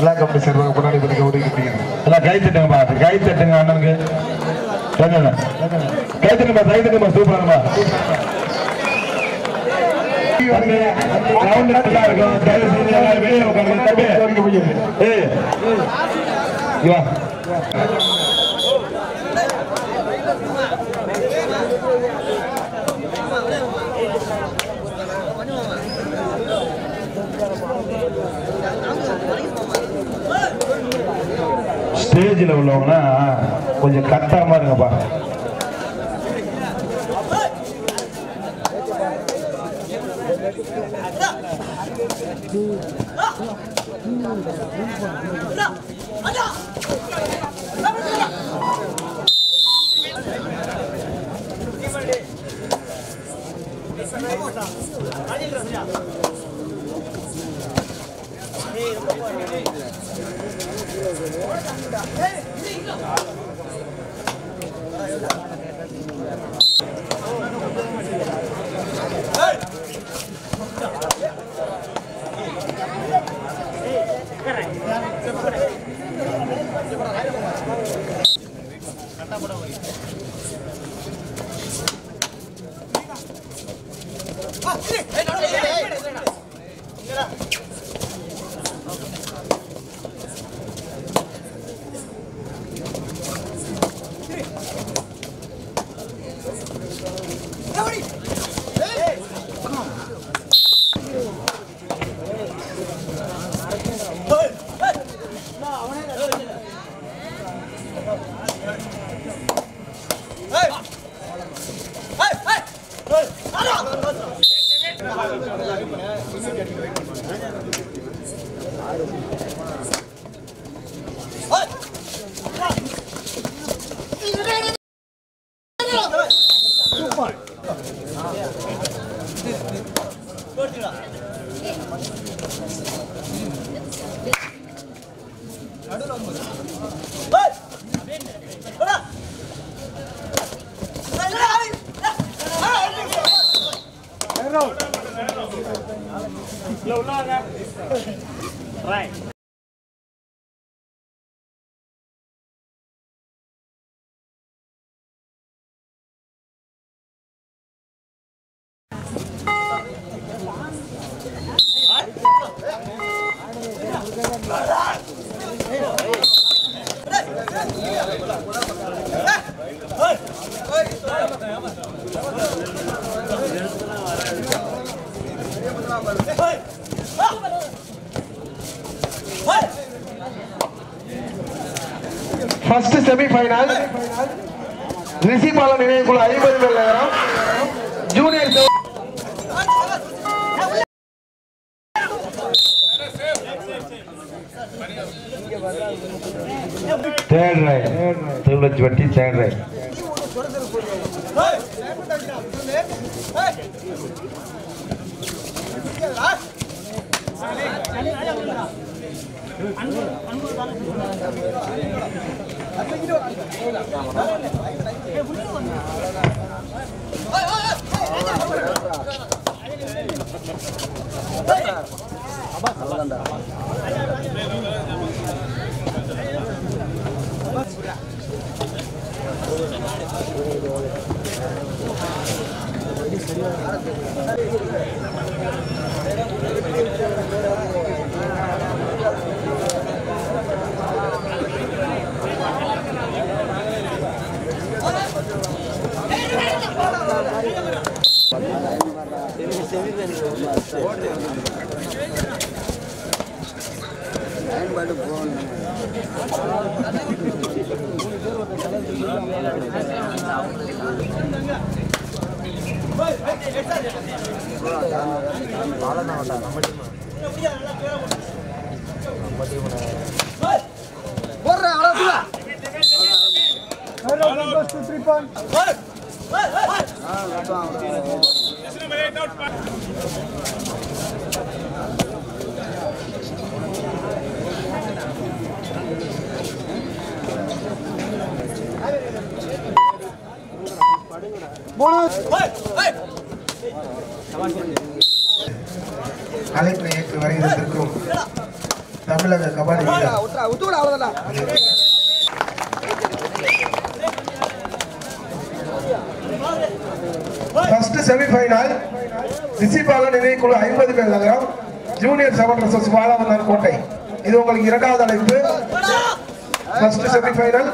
விழா கமிட்டி சார்பாக முன்னாடி பண்ணி ஒதுக்கப்படுகிறது எல்லாம் கை தட்டுங்கப்பா கை தட்டுங்க அண்ணனுக்கு கொஞ்சம் கை தட்டுங்கப்பா கை தட்டுங்கப்பா சூப்பராங்கப்பா தம்பி, round நல்லா இருக்கும். தயவு செஞ்சு எல்லாரும் வெளியே உட்காருங்க. தம்பி, ஏய், இங்க வா. ஸ்டேஜில் உள்ளவங்கன்னா கொஞ்சம் கத்தாம இருங்கப்பா ஃபர்ஸ்ட் செமிஃபைனல் ரிஷிபாலன் இணையக்குழு ஐம்பது மைல் நகரம் ஜூனியர் செவ- தேர்ட் ரைட் திருவள்ளச்சி வட்டி தேர்ட் ரைட் அழைப்பினை ஏற்று வருகிறதற்கும் தமிழக கபாடி வீரர். விட்டுவிட அவ்வளவுதான் ஃபர்ஸ்ட் செமிஃபைனல் ரிஷிபாலன் இணைக்குழு ஐம்பது பேர் நகரம் ஜூனியர் செவன் ரசஸ் வாழவந்தான் கோட்டை இது உங்களுக்கு இரண்டாவது அழைப்பு ஃபர்ஸ்ட் செமிஃபைனல்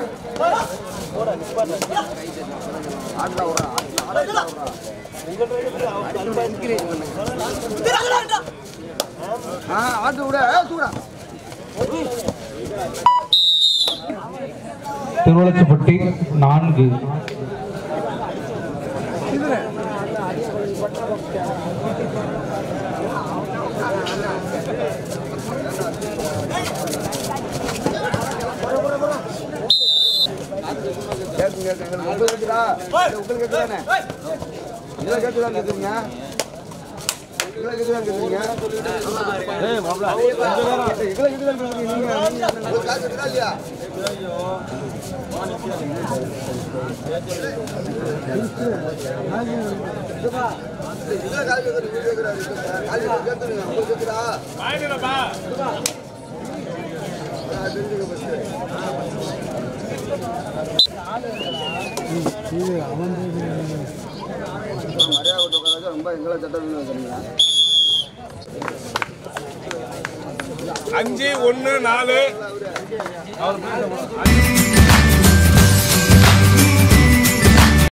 ஆ ஆட்டு விட தூடா திருவள்ளச்சுப்பட்டி நான்கு கேட்குங்க கேட்குங்க உங்களுக்கு கேட்குதா உங்களுக்கு கேட்குதானே இதில் கேட்குதான்னு கேட்குறீங்க இதில் கேட்குதான்னு கேட்குறீங்க ஏய் மாப்பிள இதில் கேட்குதான்னு கேட்குறீங்க நீங்கள் கேட்குதா இல்லையா இதில் கால் கேட்குறது கேட்குறாரு கால் கேட்குறீங்க உங்களுக்கு கேட்குதா தெரிஞ்சுக்க ஃபஸ்ட்டு மரியாதை விட்டு உட்காராச்சு ரொம்ப எங்களை சட்டம் வைக்கிறீங்க அஞ்சு ஒன்று நாலு